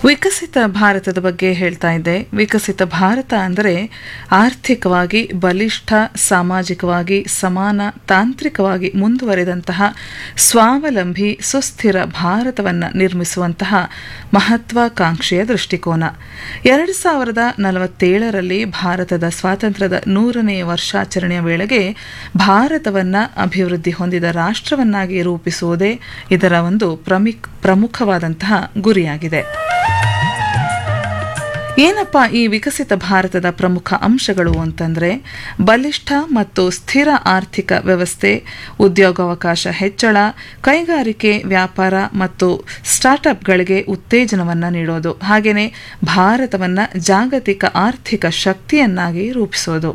ವಿಕಸಿತ ಭಾರತದ ಬಗ್ಗೆ ಹೇಳ್ತಾ ಇದ್ದೆ ವಿಕಸಿತ ಭಾರತ ಅಂದರೆ ಆರ್ಥಿಕವಾಗಿ ಬಲಿಷ್ಠ ಸಾಮಾಜಿಕವಾಗಿ ಸಮಾನ ತಾಂತ್ರಿಕವಾಗಿ ಮುಂದುವರೆದಂತಹ ಸ್ವಾವಲಂಬಿ ಸುಸ್ಥಿರ ಭಾರತವನ್ನು ನಿರ್ಮಿಸುವಂತಹ ಮಹತ್ವಾಕಾಂಕ್ಷೆಯ ದೃಷ್ಟಿಕೋನ ಎರಡು ಸಾವಿರದ ನಲವತ್ತೇಳರಲ್ಲಿ ಭಾರತದ ಸ್ವಾತಂತ್ರ್ಯದ ನೂರನೇ ವರ್ಷಾಚರಣೆಯ ವೇಳೆಗೆ ಭಾರತವನ್ನು ಅಭಿವೃದ್ಧಿ ಹೊಂದಿದ ರಾಷ್ಟ್ರವನ್ನಾಗಿ ರೂಪಿಸುವುದೇ ಇದರ ಒಂದು ಪ್ರಮಿಕ್ ಪ್ರಮುಖವಾದಂತಹ ಗುರಿಯಾಗಿದೆ ಏನಪ್ಪ ಈ ವಿಕಸಿತ ಭಾರತದ ಪ್ರಮುಖ ಅಂಶಗಳು ಅಂತಂದರೆ ಬಲಿಷ್ಠ ಮತ್ತು ಸ್ಥಿರ ಆರ್ಥಿಕ ವ್ಯವಸ್ಥೆ ಉದ್ಯೋಗಾವಕಾಶ ಹೆಚ್ಚಳ ಕೈಗಾರಿಕೆ ವ್ಯಾಪಾರ ಮತ್ತು ಸ್ಟಾರ್ಟ್ಅಪ್ಗಳಿಗೆ ಉತ್ತೇಜನವನ್ನು ನೀಡೋದು ಹಾಗೆಯೇ ಭಾರತವನ್ನು ಜಾಗತಿಕ ಆರ್ಥಿಕ ಶಕ್ತಿಯನ್ನಾಗಿ ರೂಪಿಸೋದು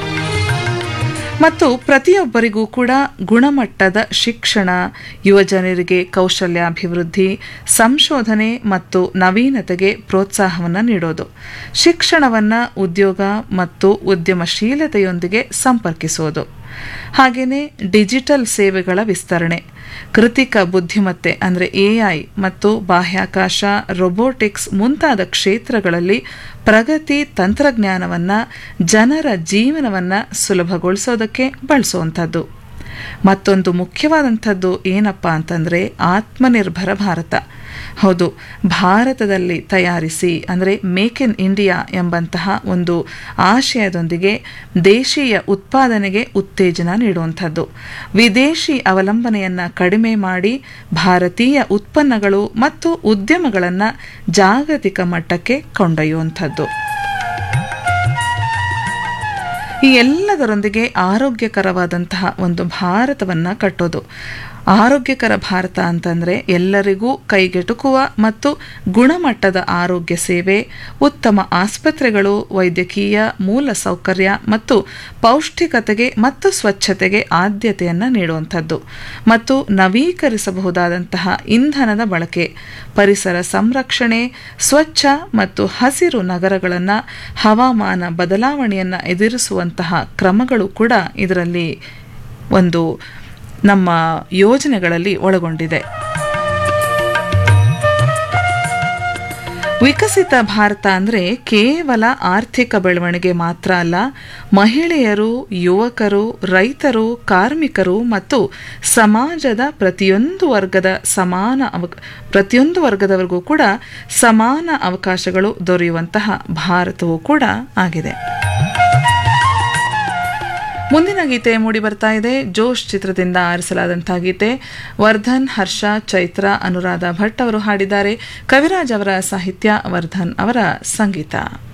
ಮತ್ತು ಪ್ರತಿಯೊಬ್ಬರಿಗೂ ಕೂಡ ಗುಣಮಟ್ಟದ ಶಿಕ್ಷಣ ಯುವಜನರಿಗೆ ಕೌಶಲ್ಯಾಭಿವೃದ್ಧಿ ಸಂಶೋಧನೆ ಮತ್ತು ನವೀನತೆಗೆ ಪ್ರೋತ್ಸಾಹವನ್ನು ನೀಡೋದು ಶಿಕ್ಷಣವನ್ನು ಉದ್ಯೋಗ ಮತ್ತು ಉದ್ಯಮಶೀಲತೆಯೊಂದಿಗೆ ಸಂಪರ್ಕಿಸೋದು ಹಾಗೆಯೇ ಡಿಜಿಟಲ್ ಸೇವೆಗಳ ವಿಸ್ತರಣೆ ಕೃತಿಕ ಬುದ್ಧಿಮತ್ತೆ ಅಂದರೆ ಎಐ ಮತ್ತು ಬಾಹ್ಯಾಕಾಶ ರೊಬೋಟಿಕ್ಸ್ ಮುಂತಾದ ಕ್ಷೇತ್ರಗಳಲ್ಲಿ ಪ್ರಗತಿ ತಂತ್ರಜ್ಞಾನವನ್ನು ಜನರ ಜೀವನವನ್ನು ಸುಲಭಗೊಳಿಸೋದಕ್ಕೆ ಬಳಸುವಂಥದ್ದು ಮತ್ತೊಂದು ಮುಖ್ಯವಾದಂಥದ್ದು ಏನಪ್ಪ ಅಂತಂದರೆ ಆತ್ಮನಿರ್ಭರ ಭಾರತ ಹೌದು ಭಾರತದಲ್ಲಿ ತಯಾರಿಸಿ ಅಂದರೆ ಮೇಕ್ ಇನ್ ಇಂಡಿಯಾ ಎಂಬಂತಹ ಒಂದು ಆಶಯದೊಂದಿಗೆ ದೇಶೀಯ ಉತ್ಪಾದನೆಗೆ ಉತ್ತೇಜನ ನೀಡುವಂಥದ್ದು ವಿದೇಶಿ ಅವಲಂಬನೆಯನ್ನು ಕಡಿಮೆ ಮಾಡಿ ಭಾರತೀಯ ಉತ್ಪನ್ನಗಳು ಮತ್ತು ಉದ್ಯಮಗಳನ್ನು ಜಾಗತಿಕ ಮಟ್ಟಕ್ಕೆ ಕೊಂಡೊಯ್ಯುವಂಥದ್ದು ಈ ಎಲ್ಲದರೊಂದಿಗೆ ಆರೋಗ್ಯಕರವಾದಂತಹ ಒಂದು ಭಾರತವನ್ನು ಕಟ್ಟೋದು ಆರೋಗ್ಯಕರ ಭಾರತ ಅಂತಂದರೆ ಎಲ್ಲರಿಗೂ ಕೈಗೆಟುಕುವ ಮತ್ತು ಗುಣಮಟ್ಟದ ಆರೋಗ್ಯ ಸೇವೆ ಉತ್ತಮ ಆಸ್ಪತ್ರೆಗಳು ವೈದ್ಯಕೀಯ ಮೂಲ ಸೌಕರ್ಯ ಮತ್ತು ಪೌಷ್ಟಿಕತೆಗೆ ಮತ್ತು ಸ್ವಚ್ಛತೆಗೆ ಆದ್ಯತೆಯನ್ನು ನೀಡುವಂಥದ್ದು ಮತ್ತು ನವೀಕರಿಸಬಹುದಾದಂತಹ ಇಂಧನದ ಬಳಕೆ ಪರಿಸರ ಸಂರಕ್ಷಣೆ ಸ್ವಚ್ಛ ಮತ್ತು ಹಸಿರು ನಗರಗಳನ್ನು ಹವಾಮಾನ ಬದಲಾವಣೆಯನ್ನು ಎದುರಿಸುವಂತಹ ಕ್ರಮಗಳು ಕೂಡ ಇದರಲ್ಲಿ ಒಂದು ನಮ್ಮ ಯೋಜನೆಗಳಲ್ಲಿ ಒಳಗೊಂಡಿದೆ ವಿಕಸಿತ ಭಾರತ ಅಂದರೆ ಕೇವಲ ಆರ್ಥಿಕ ಬೆಳವಣಿಗೆ ಮಾತ್ರ ಅಲ್ಲ ಮಹಿಳೆಯರು ಯುವಕರು ರೈತರು ಕಾರ್ಮಿಕರು ಮತ್ತು ಸಮಾಜದ ಪ್ರತಿಯೊಂದು ವರ್ಗದ ಸಮಾನ ಅವ ಪ್ರತಿಯೊಂದು ವರ್ಗದವರಿಗೂ ಕೂಡ ಸಮಾನ ಅವಕಾಶಗಳು ದೊರೆಯುವಂತಹ ಭಾರತವೂ ಕೂಡ ಆಗಿದೆ ಮುಂದಿನ ಗೀತೆ ಮೂಡಿ ಬರ್ತಾ ಇದೆ ಜೋಶ್ ಚಿತ್ರದಿಂದ ಆರಿಸಲಾದಂತಹ ಗೀತೆ ವರ್ಧನ್ ಹರ್ಷ ಚೈತ್ರ ಅನುರಾಧ ಭಟ್ ಅವರು ಹಾಡಿದ್ದಾರೆ ಕವಿರಾಜ್ ಅವರ ಸಾಹಿತ್ಯ ವರ್ಧನ್ ಅವರ ಸಂಗೀತ